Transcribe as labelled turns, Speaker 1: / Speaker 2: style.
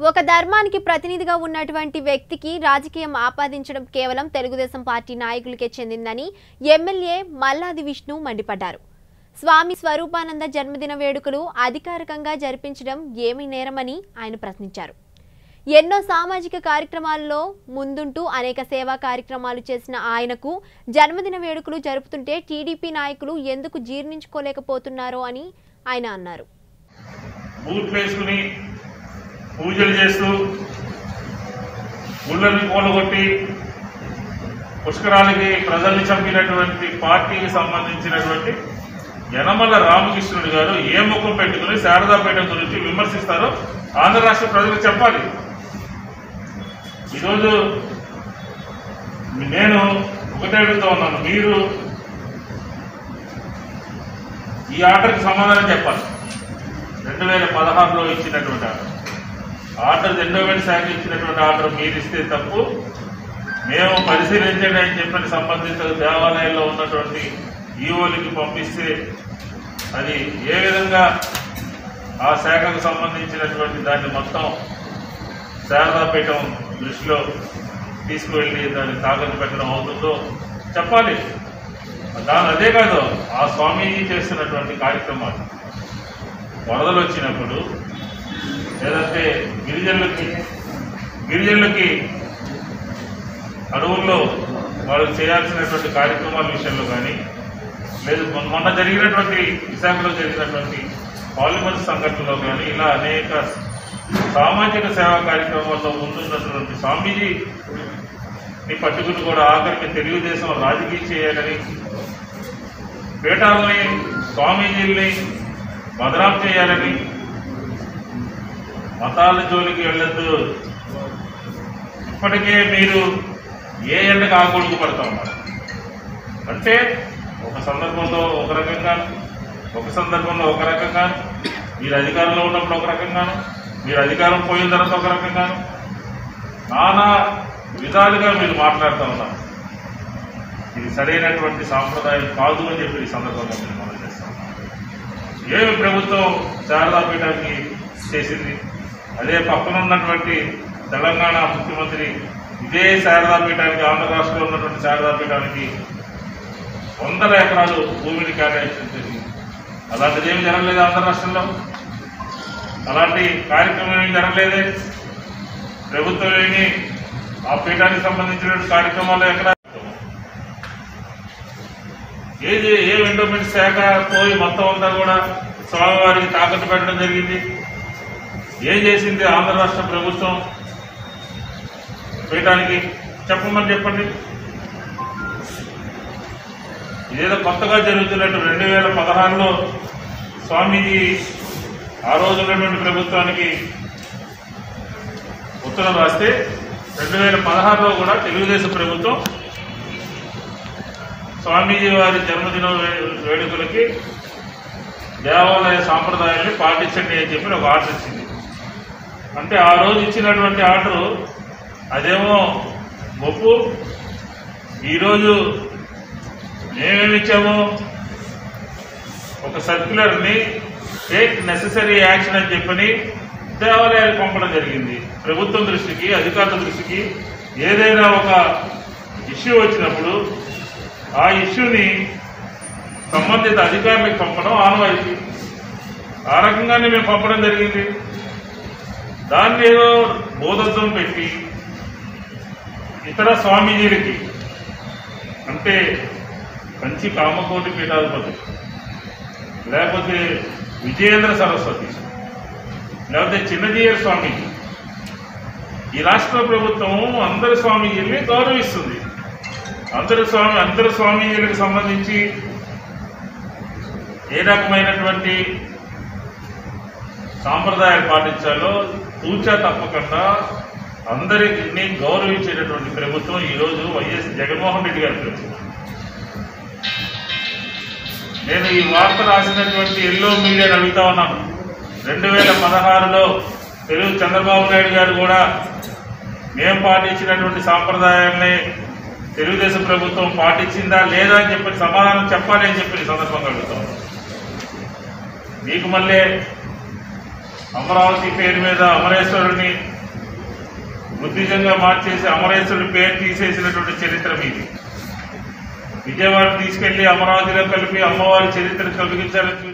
Speaker 1: ఒక ధర్మానికి ప్రతినిధిగా ఉన్నటువంటి వ్యక్తికి రాజకీయం ఆపాదించడం కేవలం తెలుగుదేశం పార్టీ నాయకులకే చెందిందని ఎమ్మెల్యే మల్లాది విష్ణు మండిపడ్డారు స్వామి స్వరూపానంద జన్మదిన వేడుకలు అధికారికంగా జరిపించడం ఏమీ నేరమని ఆయన ప్రశ్నించారు ఎన్నో సామాజిక కార్యక్రమాల్లో ముందుంటూ అనేక సేవా కార్యక్రమాలు చేసిన ఆయనకు జన్మదిన వేడుకలు జరుపుతుంటే టీడీపీ నాయకులు ఎందుకు జీర్ణించుకోలేకపోతున్నారో అని ఆయన అన్నారు
Speaker 2: బూట్లు వేసుకుని పూజలు చేస్తూ గుళ్ళని కూలగొట్టి పుష్కరాలకి ప్రజల్ని చంపినటువంటి పార్టీకి సంబంధించినటువంటి యనమల రామకృష్ణుడు గారు ఏ ముఖం పెట్టుకుని శారదాపేట గురించి విమర్శిస్తారో ఆంధ్ర రాష్ట్ర ప్రజలకు చెప్పాలి ఈరోజు నేను ఒకటే అడుగుతా ఉన్నాను మీరు ఈ ఆర్డర్కి సమాధానం చెప్పాలి రెండు వేల పదహారులో ఇచ్చినటువంటి ఆర్డర్ ఆర్డర్ ఎండోమెంట్ శాఖ ఇచ్చినటువంటి ఆర్డర్ మీరు ఇస్తే తప్పు మేము పరిశీలించండి అని చెప్పిన సంబంధిత దేవాలయాల్లో ఉన్నటువంటి ఈఓలకి పంపిస్తే అది ఏ విధంగా ఆ శాఖకు సంబంధించినటువంటి దాన్ని మొత్తం శారదాపీఠం దృష్టిలో తీసుకువెళ్ళి దాన్ని తాకట్టు పెట్టడం అవుతుందో చెప్పాలి దాని అదే కాదు ఆ స్వామీజీ చేస్తున్నటువంటి కార్యక్రమాలు వరదలు వచ్చినప్పుడు లేదంటే గిరిజనులకి గిరిజనులకి అడవుల్లో వాళ్ళు చేయాల్సినటువంటి కార్యక్రమాల విషయంలో కానీ లేదు మొన్న- మొన్న జరిగినటువంటి విశాఖలో జరిగినటువంటి పాలిమర్ సంఘటనలో కానీ ఇలా అనేక సామాజిక సేవా కార్యక్రమాల్లో ముందున్నటువంటి స్వామీజీ ని పట్టుకుని కూడా ఆఖరికి తెలుగుదేశం రాజకీయం చేయాలని పీఠాలని స్వామీజీల్ని బదనాం చేయాలని మతాల జోలికి వెళ్ళొద్దు ఇప్పటికే మీరు ఏ ఎండకు ఆగొడుగు పడతా ఉన్నారు అంటే ఒక సందర్భంలో ఒక రకంగా ఒక సందర్భంలో ఒక రకంగా మీరు అధికారంలో ఉన్నప్పుడు ఒక రకంగాను మీరు అధికారం పోయిన తర్వాత ఒక రకంగాను నానా విధాలుగా మీరు మాట్లాడుతూ ఉన్నారు ఇది సరైనటువంటి సాంప్రదాయం కాదు అని చెప్పి ఈ సందర్భంగా నేను మనం చేస్తాం ఏమి ప్రభుత్వం శారదాపీఠానికి చేసింది అదే పక్కన ఉన్నటువంటి తెలంగాణ ముఖ్యమంత్రి ఇదే శారదాపీఠానికి ఆంధ్ర రాష్ట్రంలో ఉన్నటువంటి శారదాపీఠానికి వందల ఎకరాలు భూమిని కేటాయించడం జరిగింది అలాంటిది ఏమి జరగలేదు ఆంధ్ర రాష్ట్రంలో అలాంటి కార్యక్రమం ఏమి జరగలేదే ప్రభుత్వం ఏమి ఆ పీఠానికి సంబంధించిన కార్యక్రమాలు ఎక్కడ ఏది ఏ ఎండోమెంట్ శాఖ పోయి మొత్తం అంతా కూడా స్వామివారికి తాకట్టు పెట్టడం జరిగింది ఏం చేసింది ఆంధ్ర రాష్ట్ర ప్రభుత్వం పీఠానికి చెప్పమని చెప్పండి ఇదేదో కొత్తగా జరుగుతున్నట్టు రెండు వేల పదహారులో స్వామీజీ ఆ రోజు ఉన్నటువంటి ప్రభుత్వానికి ఉత్తరం రాస్తే రెండు వేల పదహారులో కూడా తెలుగుదేశం ప్రభుత్వం స్వామీజీ వారి జన్మదిన వే- వేడుకలకి దేవాలయ సాంప్రదాయాన్ని పాటించండి అని చెప్పి ఒక ఆర్డర్ ఇచ్చింది అంటే ఆ రోజు ఇచ్చినటువంటి ఆర్డరు అదేమో ఒప్పు ఈరోజు మేమేమి ఇచ్చాము ఒక సర్క్యులర్ని టేక్ నెససరీ యాక్షన్ అని చెప్పని దేవాలయాలకు పంపడం జరిగింది ప్రభుత్వం దృష్టికి అధికారుల దృష్టికి ఏదైనా ఒక ఇష్యూ వచ్చినప్పుడు ఆ ఇష్యూని సంబంధిత అధికారులకు పంపడం ఆనవాయితీ ఆ రకంగానే మేము పంపడం జరిగింది దాన్ని ఏదో బోధత్వం పెట్టి ఇతర స్వామీజీలకి అంటే కంచి కామకోటి పీఠాధిపతి లేకపోతే విజయేంద్ర సరస్వతి లేకపోతే చిన్నజీయర్ స్వామీజీ ఈ రాష్ట్ర ప్రభుత్వం అందరి స్వామీజీల్ని గౌరవిస్తుంది అందరి స్వామి అందరి స్వామీజీలకు సంబంధించి ఏ రకమైనటువంటి సాంప్రదాయాలు పాటించాలో తూచా తప్పకుండా అందరిని గౌరవించేటటువంటి ప్రభుత్వం ఈరోజు వైఎస్ జగన్మోహన్ రెడ్డి గారి ప్రభుత్వం నేను ఈ వార్త రాసినటువంటి ఎల్లో మీడియాని అడుగుతా ఉన్నాను రెండు వేల పదహారులో తెలుగు చంద్రబాబు నాయుడు గారు కూడా మేము పాటించినటువంటి సాంప్రదాయాల్ని తెలుగుదేశం ప్రభుత్వం పాటించిందా లేదా అని చెప్పి సమాధానం చెప్పాలి అని చెప్పి ఈ సందర్భంగా అడుగుతా ఉన్నాను మీకు మళ్ళీ అమరావతి పేరు మీద అమరేశ్వరుని బుద్ధిజంగా మార్చేసి అమరేశ్వరుడి పేరు తీసేసినటువంటి చరిత్ర మీది విజయవాడ తీసుకెళ్లి అమరావతిలో కలిపి అమ్మవారి చరిత్ర కలిగించాలని చూ-